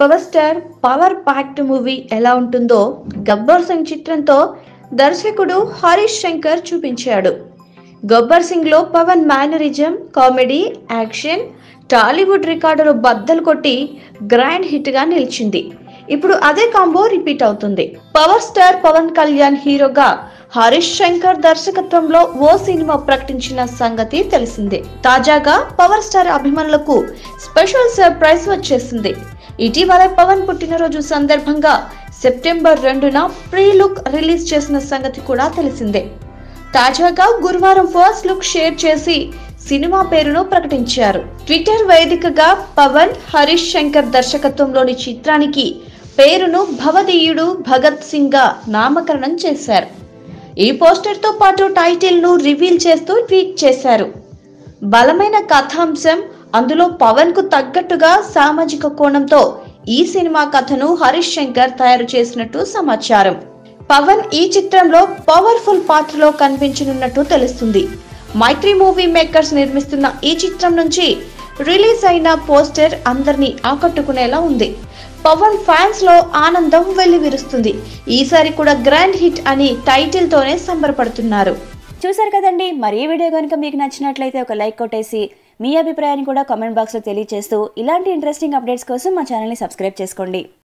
power star power packed movie ఎలా ఉంటుందో గబ్బర్ సింగ్ చిత్రంతో దర్శకుడు హరీష్ శంకర్ చూపించాడు గబ్బర్ సింగ్ లో Pawan mannerism comedy action Tollywood రికార్డులు బద్దలు కొట్టి గ్రాండ్ హిట్ గా నిలిచింది ఇప్పుడు అదే కాంబో రిపీట్ అవుతుంది పవర్ స్టార్ పవన్ కళ్యాణ్ హీరోగా హరీష్ శంకర్ దర్శకత్వంలో ఓ సినిమా ప్రకటించిన సంగతి తెలిసిందే తాజాగా పవర్ స్టార్ అభిమానులకు స్పెషల్ సర్ప్రైజ్ వచ్చేసింది ఇటీవల పవన్ పుట్టినరోజు సందర్భంగా సెప్టెంబర్ రెండున ప్రీ లుక్ రిలీజ్ చేసిన సంగతి కూడా తెలిసిందే తాజాగా గురువారం ఫస్ట్ లుక్ షేర్ చేసి సినిమా పేరును ప్రకటించారు ట్విట్టర్ వేదికగా పవన్ హరీష్ శంకర్ దర్శకత్వంలోని చిత్రానికి పేరును భవదీయుడు భగత్ సింగ్ గా నామకరణం చేశారు ఈ పోస్టర్ తో పాటు టైటిల్ ను రివీల్ చేస్తూ ట్వీట్ చేశారు బలమైన కథాంశం అందులో పవన్ కు తగ్గట్టుగా సామాజిక కోణంతో ఈ సినిమా కథను హరీష్ శంకర్ తయారు చేసినట్టు సమాచారం పవన్ ఈ చిత్రంలో పవర్ఫుల్ పాత్రలో కనిపించనున్నట్టు తెలుస్తుంది మైత్రి మూవీ మేకర్స్ నిర్మిస్తున్న ఈ చిత్రం నుంచి రిలీజ్ అయిన పోస్టర్ అందరినీ ఆకట్టుకునేలా ఉంది పవన్ ఫ్యాన్స్ లో ఆనందం వెల్లివిరుస్తుంది ఈసారి కూడా గ్రాండ్ హిట్ అని టైటిల్ తోనే సంబరపడుతున్నారు చూసారు కదండి మరి ఈ వీడియో కనుక మీకు నచ్చినట్లయితే ఒక లైక్ కొట్టేసి మీ అభిప్రాయాన్ని కూడా కామెంట్ బాక్స్లో తెలియజేస్తూ ఇలాంటి ఇంట్రెస్టింగ్ అప్డేట్స్ కోసం మా ఛానల్ని సబ్స్క్రైబ్ చేసుకోండి